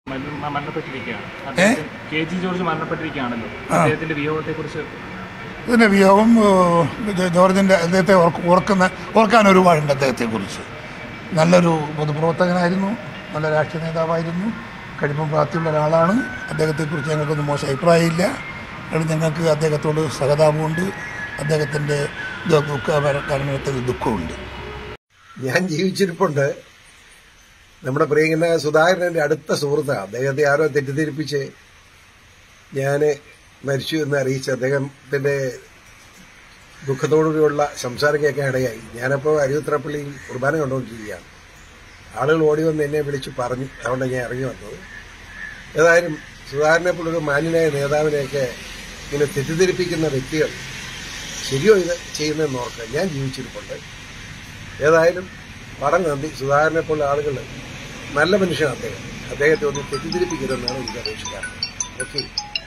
മരണ- മരണപ്പെട്ടിരിക്കുകയാണ് അദ്ദേഹത്തിന് K G George മരണപ്പെട്ടിരിക്കുകയാണല്ലോ അദ്ദേഹത്തിന്റെ വിയോഗത്തെ കുറിച്ച് ഇതിൻ്റെ വിയോഗം ഏഹ്, ഇത് ജോർജിൻ്റെ അദ്ദേഹത്തെ ഓർക്ക് ഓർക്കുന്ന ഓർക്കാൻ ഒരുപാടുണ്ട് അദ്ദേഹത്തെക്കുറിച്ച് നല്ലൊരു പൊതുപ്രവർത്തകനായിരുന്നു നല്ല രാഷ്ട്രീയ നേതാവായിരുന്നു കഴിപ്പം പ്രാപ്തിയുള്ള ഒരാളാണ് അദ്ദേഹത്തെക്കുറിച്ച് ഞങ്ങൾക്കൊന്നും മോശം അഭിപ്രായമില്ല കാരണം ഞങ്ങൾക്ക് അദ്ദേഹത്തോട് സഹതാപമുണ്ട് അദ്ദേഹത്തിൻ്റെ ദുഃഖ മരണത്തിൽ ദുഃഖമുണ്ട് ഞാൻ ജീവിച്ചിരിപ്പുണ്ട് നമ്മുടെ പ്രിയങ്കനായ സുധാകരന്റെ അടുത്ത സുഹൃത്താണ് അദ്ദേഹത്തെ ആരോ തെറ്റിദ്ധരിപ്പിച്ച് ഞാൻ മരിച്ചു എന്ന് അറിയിച്ച് അദ്ദേഹത്തിന്റെ ദുഃഖത്തോടുകൂടിയുള്ള സംസാരം കേൾക്കാൻ ഇടയായി ഞാനപ്പോൾ അരുവിത്രപ്പള്ളിയിൽ കുർബാന കണ്ടുകൊണ്ടിരിക്കുകയാണ് ആളുകൾ ഓടി വന്ന് എന്നെ വിളിച്ച് പറഞ്ഞു അതുകൊണ്ട് ഞാൻ ഇറങ്ങി വന്നത് ഏതായാലും സുധാകരനെ പോലൊരു മാന്യനായ നേതാവിനെയൊക്കെ ഇങ്ങനെ തെറ്റിദ്ധരിപ്പിക്കുന്ന വ്യക്തികൾ ശരിയോ ഇത് ചെയ്യുന്നതെന്ന് ഓർക്കുക ഞാൻ ജീവിച്ചിരിപ്പുണ്ട് ഏതായാലും വളരെ നന്ദി സുധാകരനെ പോലെ ആളുകൾ നല്ല മനുഷ്യനാണ് അദ്ദേഹം അദ്ദേഹത്തെ ഒന്ന് തെറ്റിദ്ധരിപ്പിക്കരുതെന്നാണ് എനിക്ക് അപേക്ഷിക്കാറ് ഓക്കെ